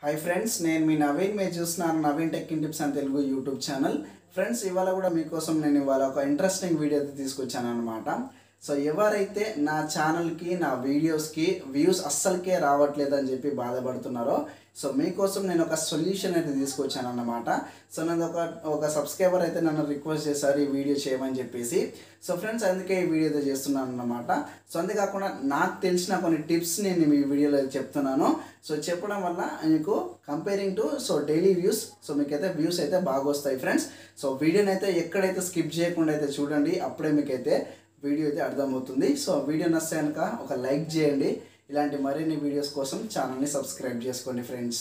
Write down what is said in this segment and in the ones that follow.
hi friends నేను మీ నవీన్ మీరు చూస్తున్నారు నవీన్ టెక్ ఇన్ టిప్స్ అని తెలుగు యూట్యూబ్ ఛానల్ ఫ్రెండ్స్ ఇవాళ కూడా మీకోసం నేను ఇవాళ ఒక ఇంట్రెస్టింగ్ వీడియో అయితే తీసుకొచ్చాను అనమాట సో ఎవరైతే నా ఛానల్కి నా వీడియోస్కి వ్యూస్ అస్సలకే రావట్లేదు అని చెప్పి బాధపడుతున్నారో సో మీకోసం నేను ఒక సొల్యూషన్ అయితే తీసుకొచ్చాను అన్నమాట సో నన్ను ఒక ఒక సబ్స్క్రైబర్ అయితే నన్ను రిక్వెస్ట్ చేశారు ఈ వీడియో చేయమని చెప్పేసి సో ఫ్రెండ్స్ అందుకే ఈ వీడియో అయితే చేస్తున్నాను అన్నమాట సో అంతేకాకుండా నాకు తెలిసిన కొన్ని టిప్స్ నేను మీ వీడియోలో చెప్తున్నాను సో చెప్పడం వల్ల మీకు comparing to so daily views so మీకైతే వ్యూస్ అయితే బాగా వస్తాయి ఫ్రెండ్స్ సో వీడియోని అయితే ఎక్కడైతే స్కిప్ చేయకుండా అయితే చూడండి అప్పుడే మీకైతే వీడియో అయితే అర్థమవుతుంది సో వీడియో నచ్చే కనుక ఒక లైక్ చేయండి ఇలాంటి మరిన్ని వీడియోస్ కోసం ఛానల్ని సబ్స్క్రైబ్ చేసుకోండి ఫ్రెండ్స్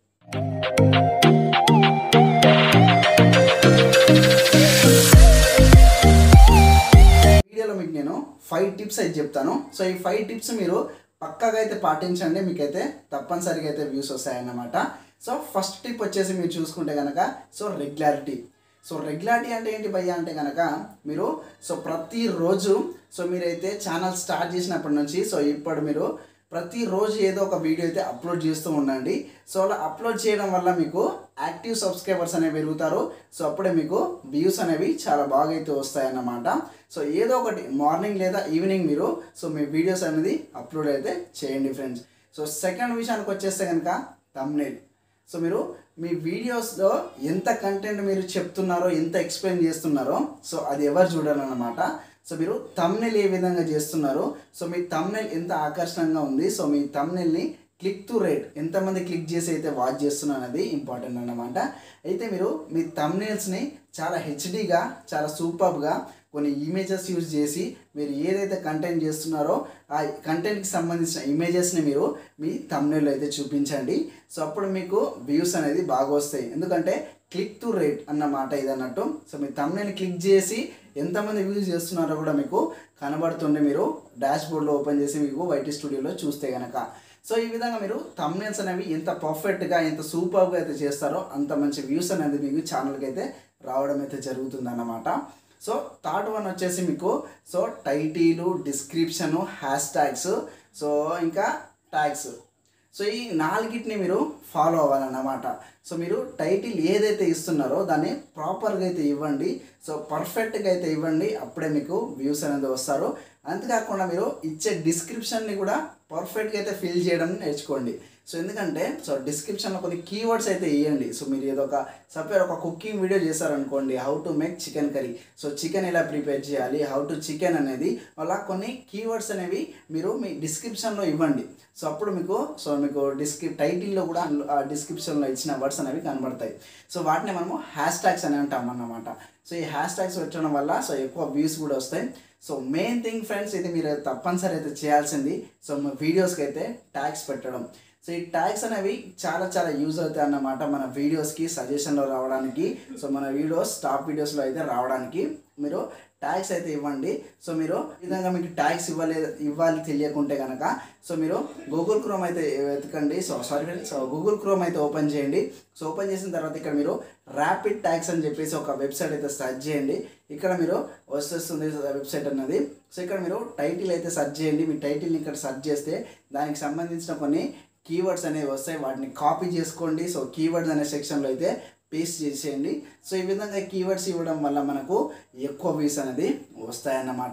వీడియోలో మీకు నేను ఫైవ్ టిప్స్ అయితే చెప్తాను సో ఈ ఫైవ్ టిప్స్ మీరు పక్కాగా అయితే పాటించండి మీకైతే తప్పనిసరిగా అయితే వ్యూస్ వస్తాయన్నమాట సో ఫస్ట్ టిప్ వచ్చేసి మీరు చూసుకుంటే కనుక సో రెగ్యులారిటీ సో రెగ్యులారిటీ అంటే ఏంటి భయ్య అంటే కనుక మీరు సో ప్రతిరోజు సో మీరైతే ఛానల్ స్టార్ట్ చేసినప్పటి నుంచి సో ఇప్పుడు మీరు ప్రతిరోజు ఏదో ఒక వీడియో అయితే అప్లోడ్ చేస్తూ ఉండండి సో అలా అప్లోడ్ చేయడం వల్ల మీకు యాక్టివ్ సబ్స్క్రైబర్స్ అనేవి పెరుగుతారు సో అప్పుడే మీకు వ్యూస్ అనేవి చాలా బాగా అయితే వస్తాయన్నమాట సో ఏదో ఒకటి మార్నింగ్ లేదా ఈవినింగ్ మీరు సో మీ వీడియోస్ అనేది అప్లోడ్ అయితే చేయండి ఫ్రెండ్స్ సో సెకండ్ విషయానికి వచ్చేస్తే కనుక తమ్నేల్ సో మీరు మీ వీడియోస్లో ఎంత కంటెంట్ మీరు చెప్తున్నారో ఎంత ఎక్స్ప్లెయిన్ చేస్తున్నారో సో అది ఎవరు చూడాలన్నమాట సో మీరు తమ్నెల్ ఏ విధంగా చేస్తున్నారు సో మీ తమ్నెల్ ఎంత ఆకర్షణంగా ఉంది సో మీ తమ్నెల్ని క్లిక్ టు రేట్ ఎంతమంది క్లిక్ చేసి అయితే వాచ్ చేస్తున్నారు అనేది ఇంపార్టెంట్ అన్నమాట అయితే మీరు మీ తమ్నెల్స్ని చాలా హెచ్డీగా చాలా సూపర్గా కొన్ని ఇమేజెస్ యూజ్ చేసి మీరు ఏదైతే కంటెంట్ చేస్తున్నారో ఆ కంటెంట్కి సంబంధించిన ఇమేజెస్ని మీరు మీ తమ్నెల్లో అయితే చూపించండి సో అప్పుడు మీకు వ్యూస్ అనేది బాగా వస్తాయి ఎందుకంటే క్లిక్ టు రేట్ అన్నమాట ఇది అన్నట్టు సో మీ తమ్నెల్ని క్లిక్ చేసి ఎంతమంది వ్యూస్ చేస్తున్నారో కూడా మీకు కనబడుతుండే మీరు డాష్ బోర్డ్లో ఓపెన్ చేసి మీకు వైటీ స్టూడియోలో చూస్తే కనుక సో ఈ విధంగా మీరు తమ్నెల్స్ అనేవి ఎంత పర్ఫెక్ట్గా ఎంత సూపర్గా అయితే చేస్తారో అంత మంచి వ్యూస్ అనేది మీకు ఛానల్కి అయితే రావడం అయితే జరుగుతుందన్నమాట సో థర్డ్ వన్ వచ్చేసి మీకు so title description hash tags so ఇంకా ట్యాగ్స్ సో ఈ నాలుగిటిని మీరు ఫాలో అవ్వాలన్నమాట సో మీరు టైటిల్ ఏదైతే ఇస్తున్నారో దాన్ని ప్రాపర్గా అయితే ఇవ్వండి సో పర్ఫెక్ట్గా అయితే ఇవ్వండి అప్పుడే మీకు వ్యూస్ అనేది వస్తారు అంతేకాకుండా మీరు ఇచ్చే డిస్క్రిప్షన్ని కూడా పర్ఫెక్ట్గా అయితే ఫిల్ చేయడం నేర్చుకోండి సో ఎందుకంటే సో డిస్క్రిప్షన్లో కొన్ని కీవర్డ్స్ అయితే ఇవ్వండి సో మీరు ఏదో ఒక సపరేట్ ఒక కుకింగ్ వీడియో చేశారనుకోండి how to make chicken curry so chicken ఎలా ప్రిపేర్ చేయాలి హౌ టు చికెన్ అనేది అలా కొన్ని కీవర్డ్స్ అనేవి మీరు మీ డిస్క్రిప్షన్లో ఇవ్వండి సో అప్పుడు మీకు సో మీకు డిస్క్రిప్ టైటిల్లో కూడా ఆ డిస్క్రిప్షన్లో ఇచ్చిన వర్డ్స్ అనేవి కనబడతాయి సో వాటిని మనము హ్యాష్ ట్యాగ్స్ అని అంటాం అన్నమాట సో ఈ హ్యాష్ ట్యాగ్స్ పెట్టడం వల్ల సో ఎక్కువ వ్యూస్ కూడా వస్తాయి సో మెయిన్ థింగ్ ఫ్రెండ్స్ ఇది మీరు తప్పనిసరి అయితే చేయాల్సింది సో మా వీడియోస్కి అయితే ట్యాగ్స్ పెట్టడం సో ఈ ట్యాగ్స్ అనేవి చాలా చాలా యూజ్ అవుతాయి అన్నమాట మన వీడియోస్కి సజెషన్లో రావడానికి సో మన వీడియోస్ టాప్ వీడియోస్లో అయితే రావడానికి మీరు ట్యాగ్స్ అయితే ఇవ్వండి సో మీరు ఈ విధంగా మీకు ట్యాగ్స్ ఇవ్వలే ఇవ్వాలి తెలియకుంటే కనుక సో మీరు గూగుల్ క్రోమ్ అయితే వెతకండి so sorry friends so Google Chrome అయితే ఓపెన్ చేయండి సో ఓపెన్ చేసిన తర్వాత ఇక్కడ మీరు ర్యాపిడ్ ట్యాగ్స్ అని చెప్పేసి ఒక వెబ్సైట్ అయితే సెర్చ్ చేయండి ఇక్కడ మీరు వచ్చేస్తుంది వెబ్సైట్ అన్నది సో ఇక్కడ మీరు టైటిల్ అయితే సెర్చ్ చేయండి మీ టైటిల్ని ఇక్కడ సెర్చ్ చేస్తే దానికి సంబంధించిన కొన్ని కీవర్డ్స్ అనేవి వస్తాయి వాటిని కాపీ చేసుకోండి సో కీవర్డ్స్ అనే సెక్షన్లో అయితే పేస్ట్ చేసేయండి సో ఈ విధంగా కీవర్డ్స్ ఇవ్వడం వల్ల మనకు ఎక్కువ వ్యూస్ అనేది వస్తాయన్నమాట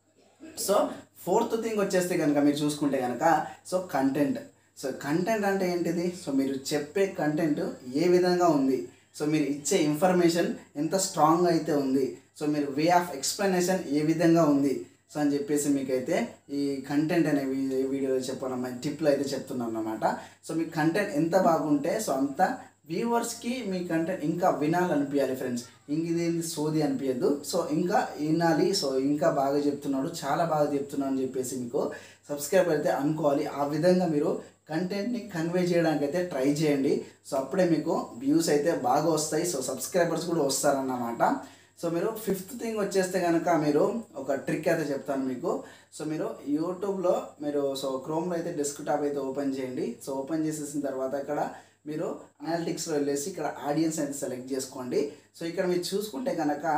సో ఫోర్త్ థింగ్ వచ్చేస్తే కనుక మీరు చూసుకుంటే కనుక సో కంటెంట్ సో కంటెంట్ అంటే ఏంటిది సో మీరు చెప్పే కంటెంట్ ఏ విధంగా ఉంది సో మీరు ఇచ్చే ఇన్ఫర్మేషన్ ఎంత స్ట్రాంగ్ అయితే ఉంది సో మీరు వే ఆఫ్ ఎక్స్ప్లెనేషన్ ఏ విధంగా ఉంది సో అని చెప్పేసి మీకైతే ఈ కంటెంట్ అనే వీడియోలో చెప్పడం టిప్లో అయితే చెప్తున్నాను అన్నమాట సో మీ కంటెంట్ ఎంత బాగుంటే సో అంత వ్యూవర్స్కి మీ కంటెంట్ ఇంకా వినాలనిపించాలి ఫ్రెండ్స్ ఇంక ఇది సోది అనిపించద్దు సో ఇంకా వినాలి సో ఇంకా బాగా చెప్తున్నాడు చాలా బాగా చెప్తున్నాడు అని చెప్పేసి మీకు సబ్స్క్రైబర్ అయితే అనుకోవాలి ఆ విధంగా మీరు కంటెంట్ని కన్వే చేయడానికి అయితే ట్రై చేయండి సో అప్పుడే మీకు వ్యూస్ అయితే బాగా వస్తాయి సో సబ్స్క్రైబర్స్ కూడా వస్తారన్నమాట సో మీరు ఫిఫ్త్ థింగ్ వచ్చేస్తే కనుక మీరు ఒక ట్రిక్ అయితే చెప్తాను మీకు సో మీరు యూట్యూబ్లో మీరు సో క్రోమ్లో అయితే డెస్క్టాప్ అయితే ఓపెన్ చేయండి సో ఓపెన్ చేసేసిన తర్వాత ఇక్కడ మీరు అనాలిటిక్స్లో వెళ్ళేసి ఇక్కడ ఆడియన్స్ అయితే సెలెక్ట్ చేసుకోండి సో ఇక్కడ మీరు చూసుకుంటే కనుక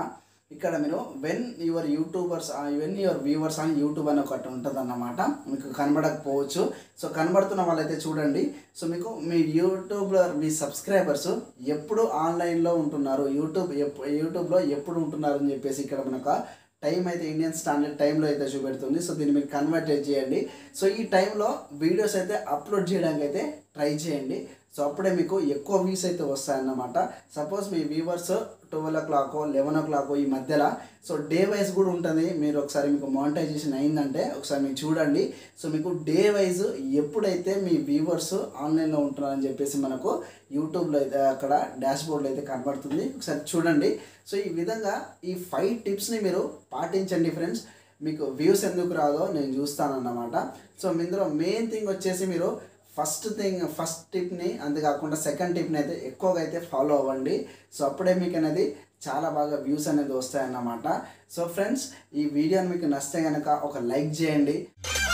ఇక్కడ మీరు when your YouTubers when your viewers అని యూట్యూబ్ అని ఒకటి ఉంటుంది అన్నమాట మీకు కనబడకపోవచ్చు సో కనబడుతున్న వాళ్ళైతే చూడండి సో మీకు మీ యూట్యూబ్లో మీ సబ్స్క్రైబర్స్ ఎప్పుడు ఆన్లైన్లో ఉంటున్నారు యూట్యూబ్ ఎప్- యూట్యూబ్లో ఎప్పుడు ఉంటున్నారు అని చెప్పేసి ఇక్కడ మనకు టైం అయితే ఇండియన్ స్టాండర్డ్ టైంలో అయితే చూపెడుతుంది సో దీన్ని మీరు కన్వర్ట్ చేయండి సో ఈ టైంలో వీడియోస్ అయితే అప్లోడ్ చేయడానికి అయితే ట్రై చేయండి సో అప్పుడే మీకు ఎక్కువ వ్యూస్ అయితే వస్తాయన్నమాట సపోజ్ మీ viewers twelve o'clock eleven o'clock ఈ మధ్యలో సో డే వైజ్ కూడా ఉంటుంది మీరు ఒకసారి మీకు మానిటైజేషన్ అయిందంటే ఒకసారి మీరు చూడండి సో మీకు డే వైజ్ ఎప్పుడైతే మీ వ్యూవర్స్ ఆన్లైన్లో ఉంటున్నారని చెప్పేసి మనకు యూట్యూబ్లో అయితే అక్కడ డాష్ బోర్డ్లో అయితే కనబడుతుంది ఒకసారి చూడండి సో ఈ విధంగా ఈ ఫైవ్ టిప్స్ని మీరు పాటించండి ఫ్రెండ్స్ మీకు వ్యూస్ ఎందుకు రాదో నేను చూస్తానన్నమాట సో ఇందులో మెయిన్ థింగ్ వచ్చేసి మీరు ఫస్ట్ థింగ్ ఫస్ట్ టిప్ని అంతేకాకుండా సెకండ్ టిప్ని అయితే ఎక్కువగా అయితే ఫాలో అవ్వండి సో అప్పుడే మీకు అనేది చాలా బాగా వ్యూస్ అనేది వస్తాయన్నమాట సో ఫ్రెండ్స్ ఈ వీడియోని మీకు నచ్చితే కనుక ఒక లైక్ చేయండి